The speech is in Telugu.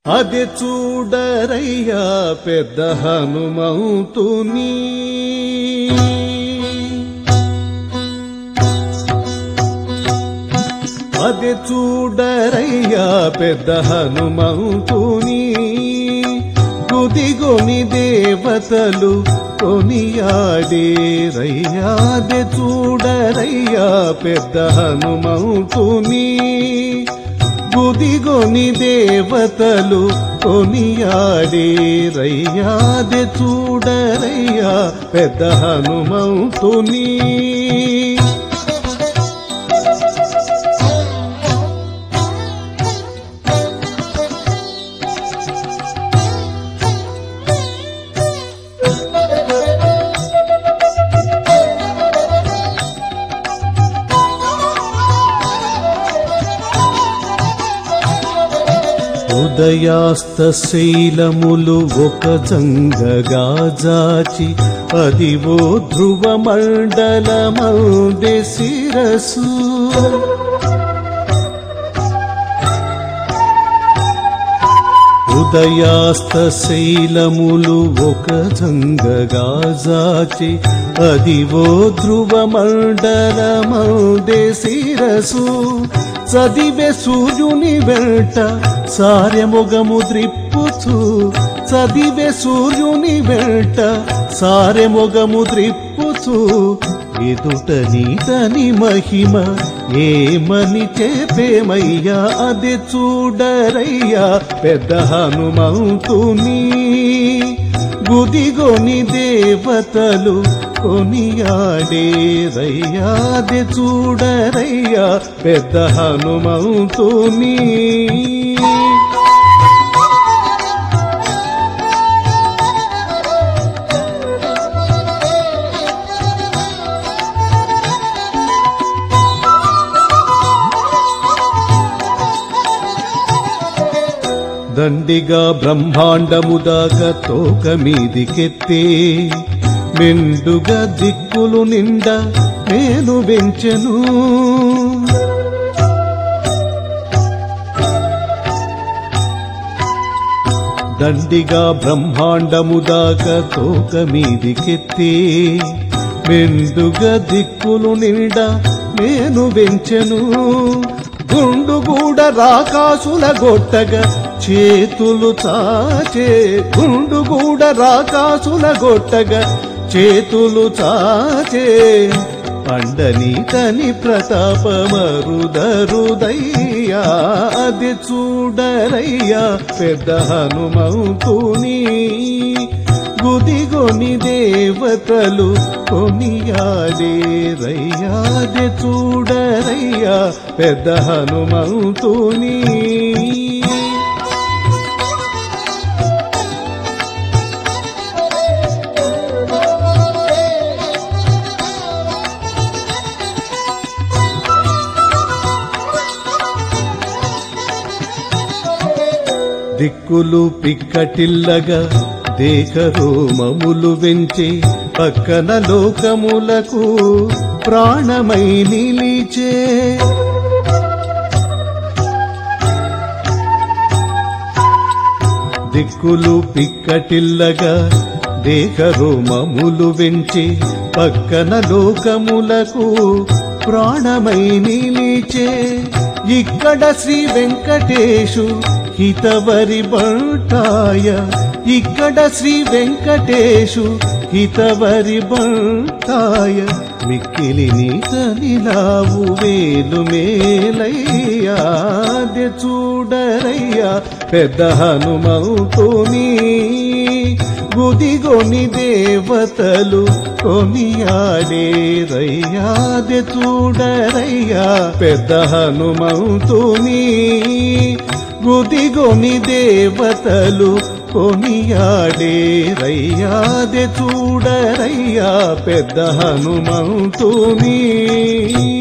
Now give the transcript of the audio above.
అది చూడరయ్యా పెద్ద హనుమంతుని అది చూడరయ్యా పెద్ద హనుమంతుని గుదిగొని దేవతలు కొనియాడేరయ్యా అది చూడరయ్యా పెద్ద హనుమంతుని గుదిగొని దేవతలు కొనియాడేరయ్యాది చూడరయ్యా పెద్ద హనుమంతుని ఉదయాస్త శైలములు ఒక జంగగా జాచి అదివో ధ్రువ మండలమందే శిరసు ఉదయాస్త శైలములు ఒక జంగగా జాచి అదివో ధ్రువ మండలమందే శిరసు చదివే సూర్యుని వెంట సారెమొగము ద్రిప్పుచు చదివే సూర్యుని వెంట సారెమొగము ద్రిప్పుచు ఎదుట నీతని మహిమ ఏమని చెప్పేమయ్యా అది చూడరయ్యా పెద్ద హనుమంతుని గుదిగొని దేవతలు కొనియాడేరయ్యాది చూడరయ్యా పెద్ద హనుమంతుని దండిగా బ్రహ్మాండము దాకా తోక మీదికెత్తే మెండుగా దిక్కులు నిండా నేను వెంచెను దండిగా బ్రహ్మాండము దాకా తోక మీదికెత్తే మెండుగా దిక్కులు నిండా నేను వెంచెను గుండు గూడ రాకాసుల గొట్టగా చేతులు చాచే గుండు గూడ రాకాసుల గొట్టగా చేతులు చాచే పండని తని ప్రతాపమరుదరుదయ్యా అది చూడరయ్యా పెద్ద హనుమంతుని గుదిగొని దేవతలు కొనియాడేరయ్యాది చూడరయ్యా పెద్ద హనుమంతుని దిక్కులు పిక్కటిల్లగా దేహరోమములు వెంచి పక్కన లోకములకు ప్రాణమై నిలిచే దిక్కులు పిక్కటిల్లగా దేహరోమములు వెంచి పక్కన లోకములకు ప్రాణమై నిలిచే ఇక్కడ శ్రీ వెంకటేశు హితవరి బంటాయ ఇక్కడ శ్రీ వెంకటేశు హితవరి బంటాయ మిక్కిలి నీతనిలావు వేలు మేలయ్యాది చూడరయ్యా పెద్ద హనుమౌతుని గుదిగొని దేవతలు కొనియాడేరయ్యాది చూడరయ్యా పెద్ద హనుమౌతుని గుదిగొని దేవతలు కొనియాడేరయ్యాది చూడరయ్యా పెద్ద హనుమంతుని